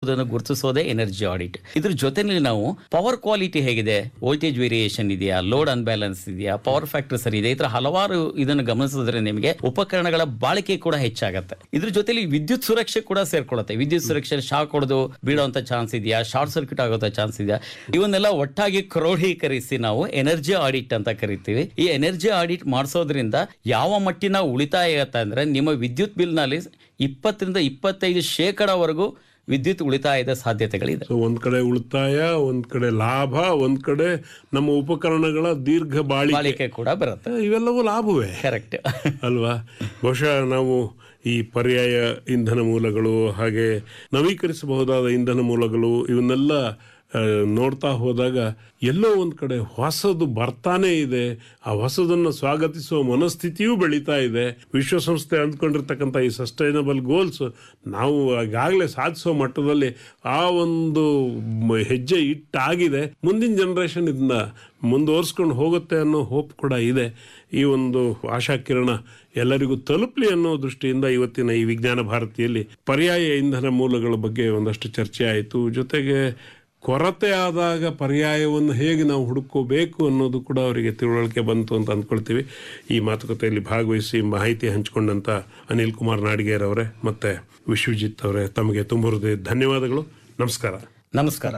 ಎಂಬುದನ್ನು ಗುರುತಿಸೋದೇ energy audit ಇದ್ರ ಜೊತೆನಲ್ಲಿ ನಾವು ಪವರ್ ಕ್ವಾಲಿಟಿ ಹೇಗಿದೆ ವೋಲ್ಟೇಜ್ ವೇರಿಯೇಷನ್ ಇದೆಯಾ ಲೋಡ್ ಅನ್ಬ್ಯಾಲೆನ್ಸ್ ಇದೆಯಾ ಪವರ್ ಫ್ಯಾಕ್ಟರ್ ಸರಿ ಇದೆ ಈ ತರ ಹಲವಾರು ಇದನ್ನು ಗಮನಿಸಿದ್ರೆ ನಿಮಗೆ ಉಪಕರಣಗಳ ಬಾಳಿಕೆ ಕೂಡ ಹೆಚ್ಚಾಗತ್ತೆ ಇದ್ರ ಜೊತೆಲಿ ವಿದ್ಯುತ್ ಸುರಕ್ಷೆ ಕೂಡ ಸೇರ್ಕೊಳ್ಳುತ್ತೆ ವಿದ್ಯುತ್ ಸುರಕ್ಷೆ ಶಾಕ್ ಹೊಡೆದು ಬೀಳುವಂತ ಚಾನ್ಸ್ ಇದೆಯಾ ಶಾರ್ಟ್ ಸರ್ಕ್ಯೂಟ್ ಆಗುವಂತ ಚಾನ್ಸ್ ಇದೆಯಾ ಇವನ್ನೆಲ್ಲ ಒಟ್ಟಾಗಿ ಕ್ರೋಢೀಕರಿಸಿ ನಾವು ಎನರ್ಜಿ ಆಡಿಟ್ ಅಂತ ಕರಿತೀವಿ ಈ ಎನರ್ಜಿ ಆಡಿಟ್ ಮಾಡಿಸೋದ್ರಿಂದ ಯಾವ ಮಟ್ಟಿನ ಉಳಿತಾಯ ಆಗತ್ತೆ ಅಂದ್ರೆ ನಿಮ್ಮ ವಿದ್ಯುತ್ ಬಿಲ್ ನಲ್ಲಿ ಇಪ್ಪತ್ತರಿಂದ ಇಪ್ಪತ್ತೈದು ಶೇಕಡವರೆಗೂ ವಿದ್ಯುತ್ ಉಳಿತಾಯದ ಸಾಧ್ಯತೆಗಳಿದೆ ಸೊ ಒಂದ್ ಕಡೆ ಉಳಿತಾಯ ಒಂದ್ ಕಡೆ ಲಾಭ ಒಂದ್ ಕಡೆ ನಮ್ಮ ಉಪಕರಣಗಳ ದೀರ್ಘ ಬಾಳಿ ಬಾಳಿಕೆ ಕೂಡ ಬರುತ್ತೆ ಇವೆಲ್ಲವೂ ಲಾಭವೇ ಕರೆಕ್ಟ್ ಅಲ್ವಾ ಬಹುಶಃ ನಾವು ಈ ಪರ್ಯಾಯ ಇಂಧನ ಮೂಲಗಳು ಹಾಗೆ ನವೀಕರಿಸಬಹುದಾದ ಇಂಧನ ಮೂಲಗಳು ಇವನ್ನೆಲ್ಲ ಆ, ನೋಡ್ತಾ ಹೋದಾಗ ಎಲ್ಲೋ ಒಂದ್ ಕಡೆ ಹೊಸದು ಬರ್ತಾನೆ ಇದೆ ಆ ಹೊಸದನ್ನು ಸ್ವಾಗತಿಸುವ ಮನಸ್ಥಿತಿಯೂ ಬೆಳೀತಾ ಇದೆ ವಿಶ್ವಸಂಸ್ಥೆ ಅಂದ್ಕೊಂಡಿರ್ತಕ್ಕಂಥ ಈ ಸಸ್ಟೈನಬಲ್ ಗೋಲ್ಸ್ ನಾವು ಈಗಾಗಲೇ ಸಾಧಿಸುವ ಮಟ್ಟದಲ್ಲಿ ಆ ಒಂದು ಮ- ಹೆಜ್ಜೆ ಇಟ್ಟಾಗಿದೆ ಮುಂದಿನ ಜನರೇಷನ್ ಇದನ್ನ ಮುಂದುವರ್ಸ್ಕೊಂಡು ಹೋಗುತ್ತೆ ಅನ್ನೋ ಹೋಪ್ ಕೂಡ ಇದೆ ಈ ಒಂದು ಆಶಾಕಿರಣ ಎಲ್ಲರಿಗೂ ತಲುಪಲಿ ಅನ್ನೋ ದೃಷ್ಟಿಯಿಂದ ಇವತ್ತಿನ ಈ ವಿಜ್ಞಾನ ಭಾರತಿಯಲ್ಲಿ ಪರ್ಯಾಯ ಇಂಧನ ಮೂಲಗಳ ಬಗ್ಗೆ ಒಂದಷ್ಟು ಚರ್ಚೆ ಆಯಿತು ಜೊತೆಗೆ ಕೊರತೆ ಆದಾಗ ಪರ್ಯಾಯವನ್ನು ಹೇಗೆ ನಾವು ಹುಡುಕೋಬೇಕು ಅನ್ನೋದು ಕೂಡ ಅವರಿಗೆ ತಿಳುವಳಿಕೆ ಬಂತು ಅಂತ ಅಂದ್ಕೊಳ್ತೀವಿ ಈ ಮಾತುಕತೆಯಲ್ಲಿ ಭಾಗವಹಿಸಿ ಮಾಹಿತಿ ಹಂಚಿಕೊಂಡಂತ ಅನಿಲ್ ಕುಮಾರ್ ನಾಡಿಗೇರ್ ಅವರೇ ಮತ್ತೆ ವಿಶ್ವಜಿತ್ ಅವರೇ ತಮಗೆ ತುಂಬ ಹೃದಯ ಧನ್ಯವಾದಗಳು ನಮಸ್ಕಾರ ನಮಸ್ಕಾರ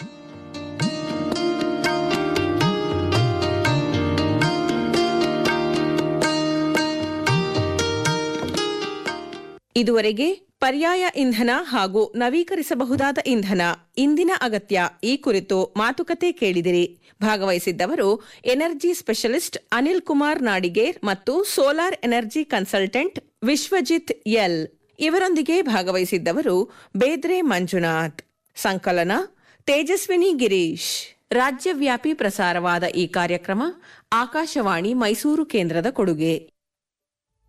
ಇದುವರೆಗೆ ಪರ್ಯಾಯ ಇಂಧನ ಹಾಗೂ ನವೀಕರಿಸಬಹುದಾದ ಇಂಧನ ಇಂದಿನ ಅಗತ್ಯ ಈ ಕುರಿತು ಮಾತುಕತೆ ಕೇಳಿದಿರಿ ಭಾಗವಹಿಸಿದ್ದವರು ಎನರ್ಜಿ ಸ್ಪೆಷಲಿಸ್ಟ್ ಅನಿಲ್ ಕುಮಾರ್ ನಾಡಿಗೇರ್ ಮತ್ತು solar energy consultant Vishwajit L ಇವರೊಂದಿಗೆ ಭಾಗವಹಿಸಿದ್ದವರು ಬೇದ್ರೆ ಮಂಜುನಾಥ್ ಸಂಕಲನ ತೇಜಸ್ವಿನಿ ಗಿರೀಶ್ ರಾಜ್ಯವ್ಯಾಪಿ ಪ್ರಸಾರವಾದ ಈ ಕಾರ್ಯಕ್ರಮ ಆಕಾಶವಾಣಿ ಮೈಸೂರು ಕೇಂದ್ರದ ಕೊಡುಗೆ